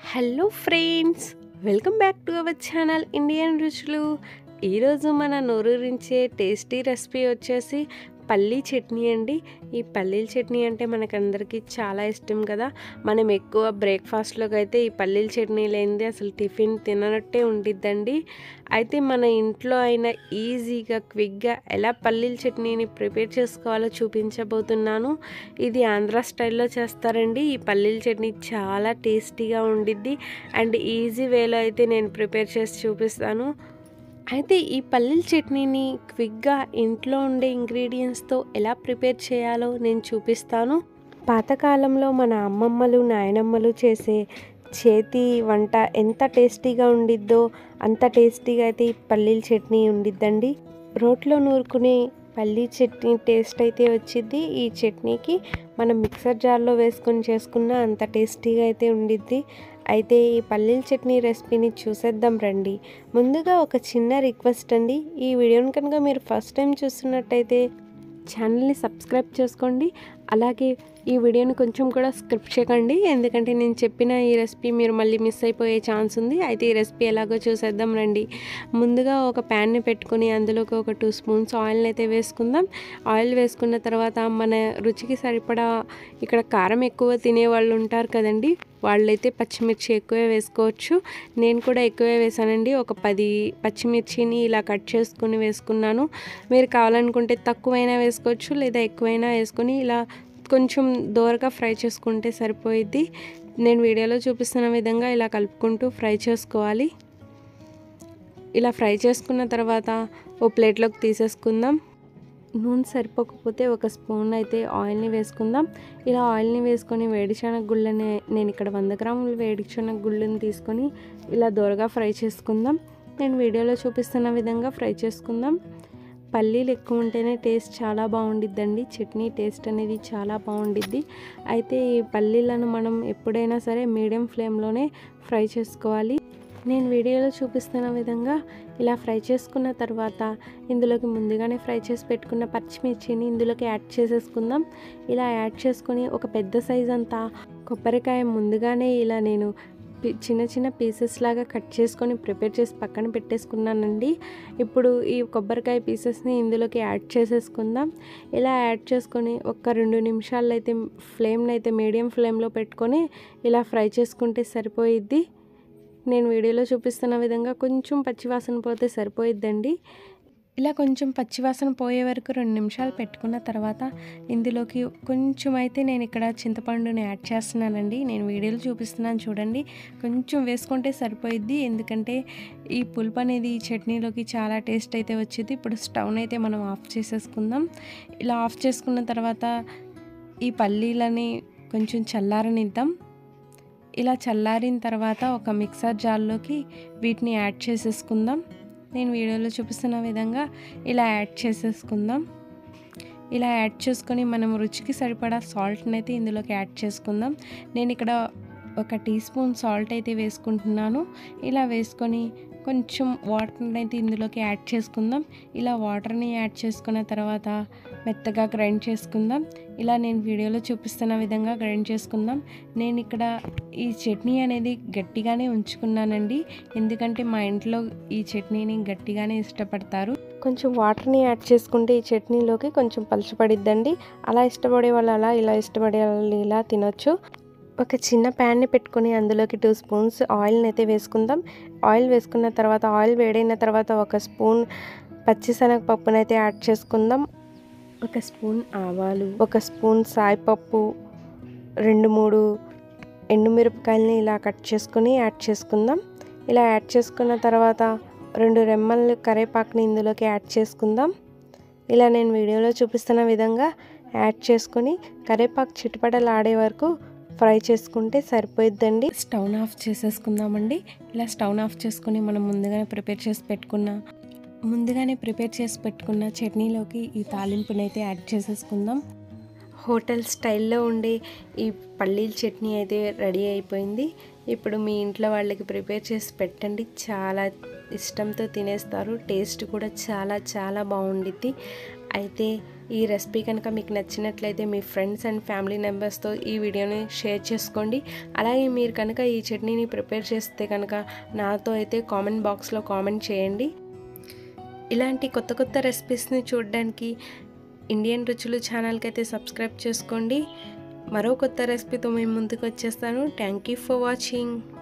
hello friends welcome back to our channel Indian రుచులు ఈరోజు మన నోరూరించే టేస్టీ రెసిపీ వచ్చేసి పల్లీ చట్నీ అండి ఈ పల్లీల చట్నీ అంటే మనకందరికీ చాలా ఇష్టం కదా మనం ఎక్కువ బ్రేక్ఫాస్ట్లోకి అయితే ఈ పల్లీల చట్నీ లేనిది అసలు టిఫిన్ తిననట్టే ఉండిద్దండి అయితే మన ఇంట్లో అయినా ఈజీగా క్విక్గా ఎలా పల్లీల చట్నీని ప్రిపేర్ చేసుకోవాలో చూపించబోతున్నాను ఇది ఆంధ్ర స్టైల్లో చేస్తారండి ఈ పల్లీల చట్నీ చాలా టేస్టీగా ఉండిద్ది అండ్ ఈజీ వేలో అయితే నేను ప్రిపేర్ చేసి చూపిస్తాను అయితే ఈ పల్లీల చట్నీని క్విక్గా ఇంట్లో ఉండే ఇంగ్రీడియంట్స్తో ఎలా ప్రిపేర్ చేయాలో నేను చూపిస్తాను పాతకాలంలో మన అమ్మమ్మలు నాయనమ్మలు చేసే చేతి వంట ఎంత టేస్టీగా ఉండిద్దో అంత టేస్టీగా అయితే ఈ పల్లీల చట్నీ ఉండిద్దండి రోట్లో నూరుకునే పల్లీ చట్నీ టేస్ట్ అయితే వచ్చింది ఈ చట్నీకి మనం మిక్సర్ జార్లో వేసుకొని చేసుకున్న అంత టేస్టీగా అయితే ఉండిద్ది అయితే ఈ పల్లీల చట్నీ రెసిపీని చూసేద్దాం రండి ముందుగా ఒక చిన్న రిక్వెస్ట్ అండి ఈ వీడియోని కనుక మీరు ఫస్ట్ టైం చూస్తున్నట్టయితే ఛానల్ని సబ్స్క్రైబ్ చేసుకోండి అలాగే ఈ వీడియోని కొంచెం కూడా స్క్రిప్ట్ చేయకండి ఎందుకంటే నేను చెప్పిన ఈ రెసిపీ మీరు మళ్ళీ మిస్ అయిపోయే ఛాన్స్ ఉంది అయితే ఈ రెసిపీ ఎలాగో చూసేద్దాం రండి ముందుగా ఒక ప్యాన్ని పెట్టుకొని అందులోకి ఒక టూ స్పూన్స్ ఆయిల్ని అయితే వేసుకుందాం ఆయిల్ వేసుకున్న తర్వాత మన రుచికి సరిపడా ఇక్కడ కారం ఎక్కువ తినే వాళ్ళు ఉంటారు కదండి వాళ్ళైతే పచ్చిమిర్చి ఎక్కువే వేసుకోవచ్చు నేను కూడా ఎక్కువే వేసానండి ఒక పది పచ్చిమిర్చిని ఇలా కట్ చేసుకుని వేసుకున్నాను మీరు కావాలనుకుంటే తక్కువైనా వేసుకోవచ్చు లేదా ఎక్కువైనా వేసుకొని ఇలా కొంచెం దోరగా ఫ్రై చేసుకుంటే సరిపోయిద్ది నేను వీడియోలో చూపిస్తున్న విధంగా ఇలా కలుపుకుంటూ ఫ్రై చేసుకోవాలి ఇలా ఫ్రై చేసుకున్న తర్వాత ఓ ప్లేట్లోకి తీసేసుకుందాం నూనె సరిపోకపోతే ఒక స్పూన్ అయితే ఆయిల్ని వేసుకుందాం ఇలా ఆయిల్ని వేసుకొని వేడిశనగ గుళ్ళని నేను ఇక్కడ వంద గ్రాములు వేడిశనగ గుళ్ళని తీసుకొని ఇలా దోరగా ఫ్రై చేసుకుందాం నేను వీడియోలో చూపిస్తున్న విధంగా ఫ్రై చేసుకుందాం పల్లీలు ఎక్కువ ఉంటేనే టేస్ట్ చాలా బాగుండిద్దండి చట్నీ టేస్ట్ అనేది చాలా బాగుండిద్ది అయితే ఈ పల్లీలను మనం ఎప్పుడైనా సరే మీడియం ఫ్లేమ్లోనే ఫ్రై చేసుకోవాలి నేను వీడియోలో చూపిస్తున్న విధంగా ఇలా ఫ్రై చేసుకున్న తర్వాత ఇందులోకి ముందుగానే ఫ్రై చేసి పెట్టుకున్న పచ్చిమిర్చిని ఇందులోకి యాడ్ చేసేసుకుందాం ఇలా యాడ్ చేసుకొని ఒక పెద్ద సైజ్ అంతా కొబ్బరికాయ ముందుగానే ఇలా నేను చిన్న చిన్న పీసెస్ లాగా కట్ చేసుకొని ప్రిపేర్ చేసి పక్కన పెట్టేసుకున్నానండి ఇప్పుడు ఈ కొబ్బరికాయ పీసెస్ని ఇందులోకి యాడ్ చేసేసుకుందాం ఇలా యాడ్ చేసుకొని ఒక రెండు నిమిషాలు అయితే ఫ్లేమ్ని అయితే మీడియం ఫ్లేమ్లో పెట్టుకొని ఇలా ఫ్రై చేసుకుంటే సరిపోయిద్ది నేను వీడియోలో చూపిస్తున్న విధంగా కొంచెం పచ్చివాసన పోతే సరిపోయిద్దండి ఇలా కొంచెం పచ్చివాసన పోయే వరకు రెండు నిమిషాలు పెట్టుకున్న తర్వాత ఇందులోకి కొంచెం అయితే నేను ఇక్కడ చింతపండుని యాడ్ చేస్తున్నానండి నేను వీడియోలో చూపిస్తున్నాను చూడండి కొంచెం వేసుకుంటే సరిపోయిద్ది ఎందుకంటే ఈ పులుపు అనేది ఈ చట్నీలోకి చాలా టేస్ట్ అయితే వచ్చింది ఇప్పుడు స్టవ్ని అయితే మనం ఆఫ్ చేసేసుకుందాం ఇలా ఆఫ్ చేసుకున్న తర్వాత ఈ పల్లీలని కొంచెం చల్లారనిద్దాం ఇలా చల్లారిన తర్వాత ఒక మిక్సర్ జార్లోకి వీటిని యాడ్ చేసేసుకుందాం నేను వీడియోలో చూపిస్తున్న విధంగా ఇలా యాడ్ చేసేసుకుందాం ఇలా యాడ్ చేసుకొని మనం రుచికి సరిపడా సాల్ట్ని అయితే ఇందులోకి యాడ్ చేసుకుందాం నేను ఇక్కడ ఒక టీ స్పూన్ సాల్ట్ అయితే వేసుకుంటున్నాను ఇలా వేసుకొని కొంచెం వాటర్ని అయితే ఇందులోకి యాడ్ చేసుకుందాం ఇలా వాటర్ని యాడ్ చేసుకున్న తర్వాత మెత్తగా గ్రైండ్ చేసుకుందాం ఇలా నేను వీడియోలో చూపిస్తున్న విధంగా గ్రైండ్ చేసుకుందాం నేను ఇక్కడ ఈ చట్నీ అనేది గట్టిగానే ఉంచుకున్నానండి ఎందుకంటే మా ఇంట్లో ఈ చట్నీని గట్టిగానే ఇష్టపడతారు కొంచెం వాటర్ని యాడ్ చేసుకుంటే ఈ చట్నీలోకి కొంచెం పలుచబడిద్దండి అలా ఇష్టపడే వాళ్ళు అలా ఇలా ఇష్టపడే వాళ్ళు ఇలా తినొచ్చు ఒక చిన్న ప్యాన్ని పెట్టుకొని అందులోకి టూ స్పూన్స్ ఆయిల్ని అయితే వేసుకుందాం ఆయిల్ వేసుకున్న తర్వాత ఆయిల్ వేడైన తర్వాత ఒక స్పూన్ పచ్చిశనగపప్పునైతే యాడ్ చేసుకుందాం ఒక స్పూన్ ఆవాలు ఒక స్పూన్ సాయిపప్పు రెండు మూడు ఎండుమిరపకాయలని ఇలా కట్ చేసుకొని యాడ్ చేసుకుందాం ఇలా యాడ్ చేసుకున్న తర్వాత రెండు రెమ్మలు కరేపాకుని ఇందులోకి యాడ్ చేసుకుందాం ఇలా నేను వీడియోలో చూపిస్తున్న విధంగా యాడ్ చేసుకొని కరేపాకు చిటపటలాడే వరకు ఫ్రై చేసుకుంటే సరిపోయిద్దండి స్టవ్ ఆఫ్ చేసేసుకుందామండి ఇలా స్టవ్ ఆఫ్ చేసుకొని మనం ముందుగానే ప్రిపేర్ చేసి పెట్టుకున్న ముందుగానే ప్రిపేర్ చేసి పెట్టుకున్న చట్నీలోకి ఈ తాలింపుని అయితే యాడ్ చేసేసుకుందాం హోటల్ స్టైల్లో ఉండే ఈ పల్లీల చట్నీ అయితే రెడీ అయిపోయింది ఇప్పుడు మీ ఇంట్లో వాళ్ళకి ప్రిపేర్ చేసి పెట్టండి చాలా ఇష్టంతో తినేస్తారు టేస్ట్ కూడా చాలా చాలా బాగుండిద్ది అయితే ఈ రెసిపీ కనుక మీకు నచ్చినట్లయితే మీ ఫ్రెండ్స్ అండ్ ఫ్యామిలీ మెంబర్స్తో ఈ వీడియోని షేర్ చేసుకోండి అలాగే మీరు కనుక ఈ చట్నీని ప్రిపేర్ చేస్తే కనుక నాతో అయితే కామెంట్ బాక్స్లో కామెంట్ చేయండి ఇలాంటి కొత్త కొత్త రెసిపీస్ని చూడడానికి ఇండియన్ రుచులు ఛానల్కి అయితే సబ్స్క్రైబ్ చేసుకోండి మరో కొత్త రెసిపీతో మేము ముందుకు వచ్చేస్తాను థ్యాంక్ యూ ఫర్ వాచింగ్